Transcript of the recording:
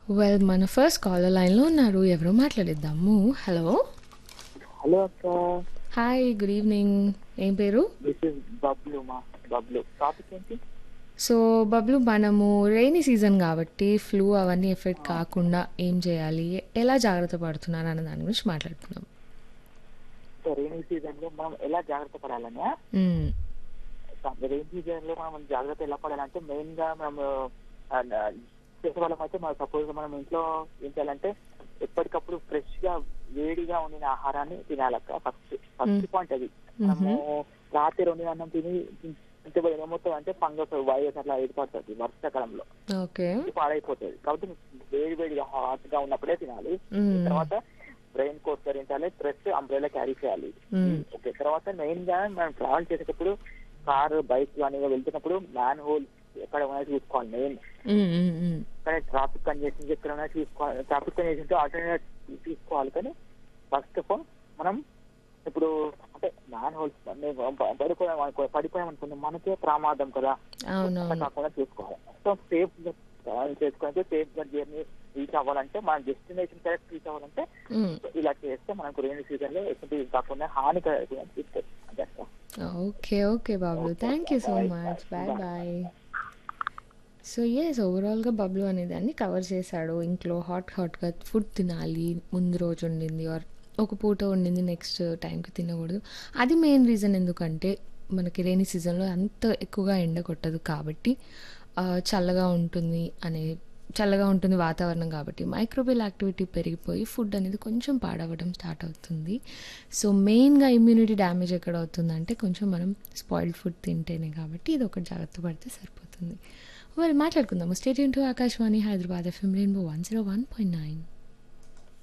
Well మన first caller లైన్లో ఉన్నారు ఎవరో మాట్లాడిద్దాము హలో హలో అక్క హాయ్ గుడ్ ఈవినింగ్ ఏం పేరు దిస్ ఇస్ బబ్లు మా బబ్లు టాపిక్ ఏంటి సో బబ్లు మనము రైనీ సీజన్ కాబట్టి ఫ్లూ అవన్నీ ఎఫెక్ట్ కాకుండా ఏం చేయాలి ఎలా జాగ్రత్త పడుతున్నారు అన్న దాని గురించి మాట్లాడుకుందాం సో రైనీ సీజన్ లో మనం ఎలా జాగ్రత్త పడాలని మ్మ్. రైనీ సీజన్ లో మనం జాగ్రత్త ఎలా పడాలంటే మెయిన్ గా మనం ఆ, చేసే వాళ్ళం అయితే మనం సపోజ్ మనం ఇంట్లో ఏం చేయాలంటే ఎప్పటికప్పుడు ఫ్రెష్ గా వేడిగా ఉండిన ఆహారాన్ని తినాలక్క ఫస్ట్ ఫస్ట్ పాయింట్ అది మనము రాత్రి వండిన అన్నం తిని తింటే ఏమవుతుంది అంటే ఫంగస్ వైరస్ అట్లా ఏర్పడుతుంది వర్షాకాలంలో ఓకే ఇది పాడైపోతుంది కాబట్టి వేడి వేడిగా హాట్ గా ఉన్నప్పుడే తినాలి మ్మ్. తర్వాత బ్రెయిన్ కోట్ ధరించాలి ప్లస్ అంబ్రెలా క్యారీ చేయాలి మ్మ్. ఓకే తర్వాత మెయిన్ గా మనం ట్రావెల్ చేసేటప్పుడు కారు బైక్ కానీ వెళ్తున్నప్పుడు మ్యాన్ హోల్ ఎక్కడ ఉన్నా చూసుకోవాలి మెయిన్ మ్మ్, మ్మ్, మ్మ్. కానీ ట్రాఫిక్ కంజెషన్ ఎక్కడ ఉన్నా చూసుకోవాలి ట్రాఫిక్ కంజెషన్ ఆల్టర్నేట్ తీసుకోవాలి కానీ ఫస్ట్ ఆఫ్ ఆల్ మనం ఇప్పుడు అంటే మ్యాన్ హోల్స్ పడిపోయాం అనుకో పడిపోయాం అనుకుంటే మనకే ప్రమాదం కదా అవునవును అట్లా కాకుండా చూసుకోవాలి సో సేఫ్ ట్రావెల్ చేసుకుంటే సేఫ్ గా జర్నీ రీచ్ అవ్వాలంటే మన డెస్టినేషన్ కరెక్ట్ రీచ్ అవ్వాలంటే మ్మ్. ఇలా చేస్తే మనకు రెయిన్ సీజన్ లో ఎటువంటి కాకుండా హానికర ఓకే ఓకే బాబు thank you so much bye bye so yes ఓవరాల్గా బబ్లు అనే దాన్ని కవర్ చేశాడు ఇంట్లో హాట్ హాట్గా ఫుడ్ తినాలి ముందు రోజు వండింది ఆర్ ఒక పూట వండింది నెక్స్ట్ టైంకి తినకూడదు అది మెయిన్ రీజన్ ఎందుకంటే మనకి రైనీ సీజన్లో అంత ఎక్కువగా ఎండ కొట్టదు కాబట్టి ఆ, చల్లగా ఉంటుంది అనే చల్లగా ఉంటుంది వాతావరణం కాబట్టి మైక్రోబియల్ యాక్టివిటీ పెరిగిపోయి ఫుడ్ అనేది కొంచెం పాడవడం స్టార్ట్ అవుతుంది సో మెయిన్గా ఇమ్యూనిటీ డ్యామేజ్ ఎక్కడ అవుతుందంటే కొంచెం మనం స్పాయిల్డ్ ఫుడ్ తింటేనే కాబట్టి ఇది ఒకటి జాగ్రత్త పడితే సరిపోతుంది మరి మాట్లాడుకుందాము stay tuned to Akashvani Hyderabad FM rainbow one zero one point nine